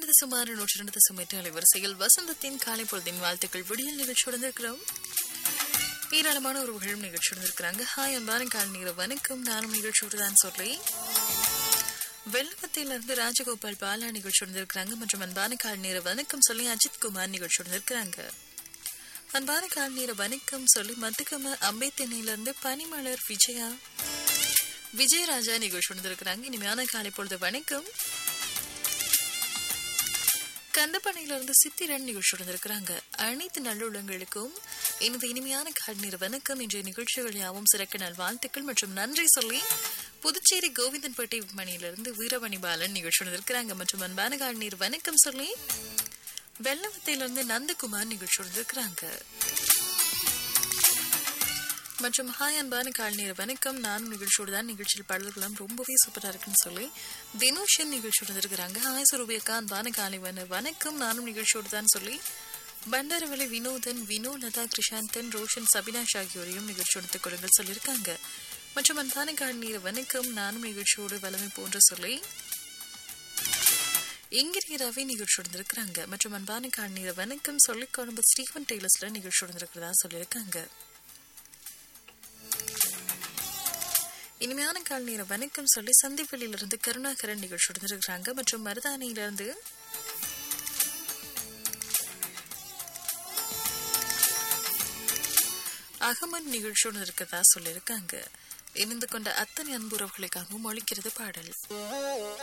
ஒன்பது சுமார் நூற்றி இரண்டு சுமைட்டு அலைவரிசையில் வசந்தத்தின் காலை பொழுதின் வாழ்த்துக்கள் விடியல் நிகழ்ச்சியுடன் இருக்கிறோம் ஏராளமான உறவுகளும் நிகழ்ச்சியுடன் இருக்கிறாங்க ஹாய் அன்பான கால் நீர வணக்கம் நானும் நிகழ்ச்சியோடு தான் சொல்லி வெள்ளவத்திலிருந்து ராஜகோபால் பாலா நிகழ்ச்சியுடன் இருக்கிறாங்க மற்றும் அன்பான கால் நீர வணக்கம் சொல்லி அஜித் குமார் நிகழ்ச்சியுடன் இருக்கிறாங்க அன்பான கால் நீர வணக்கம் சொல்லி மத்துக்கம அம்பேத்தென்னையிலிருந்து பனிமலர் விஜயா விஜயராஜா நிகழ்ச்சியுடன் இருக்கிறாங்க இனிமையான காலை பொழுது வணக்கம் கந்தப்பனையிலிருந்து சித்திரன் நிகழ்ச்சியுடன் இருக்கிறாங்க அனைத்து நல்லுள்ளங்களுக்கும் எனது இனிமையான கால்நீர் வணக்கம் இன்றைய நிகழ்ச்சிகள் யாவும் சிறக்க நல் வாழ்த்துக்கள் மற்றும் நன்றி சொல்லி புதுச்சேரி கோவிந்தன்பேட்டை மணியிலிருந்து வீரமணி பாலன் நிகழ்ச்சியுடன் இருக்கிறாங்க மற்றும் அன்பான கால்நீர் வணக்கம் சொல்லி வெள்ளவத்தையிலிருந்து நந்தகுமார் நிகழ்ச்சியுடன் இருக்கிறாங்க மற்றும் ஹாய் அன்பான கால்நீர் வணக்கம் நானும் நிகழ்ச்சியோடு தான் நிகழ்ச்சியில் பாடல்களாம் ரொம்பவே சூப்பராக இருக்குன்னு சொல்லி தினோஷன் நிகழ்ச்சியோடு இருக்கிறாங்க ஹாய் சுரூபியக்கா அன்பான காலை வன வணக்கம் நானும் நிகழ்ச்சியோடு தான் சொல்லி பண்டாரவளை வினோதன் வினோ லதா கிருஷாந்தன் ரோஷன் சபினாஷ் ஆகியோரையும் நிகழ்ச்சியோடு கொள்ளுங்கள் சொல்லியிருக்காங்க மற்றும் அன்பான கால்நீர் வணக்கம் நானும் நிகழ்ச்சியோடு வளமை போன்ற சொல்லி இங்கிரிய ரவி நிகழ்ச்சியோடு இருக்கிறாங்க மற்றும் அன்பான கால்நீர் வணக்கம் சொல்லி கொழும்பு ஸ்டீஃபன் டெய்லர்ஸ்ல நிகழ்ச்சியோடு இருக்கிறதா சொல்லியிருக்காங்க இனிமையான கால் நேர வணக்கம் சொல்லி சந்திப்பள்ளியிலிருந்து கருணாகரன் நிகழ்ச்சியுடன் இருக்கிறாங்க மற்றும் மருதானியிலிருந்து அகமன் நிகழ்ச்சியுடன் இருக்கதா சொல்லியிருக்காங்க இணைந்து கொண்ட அத்தனை அன்புறவுகளுக்காகவும் ஒழிக்கிறது பாடல்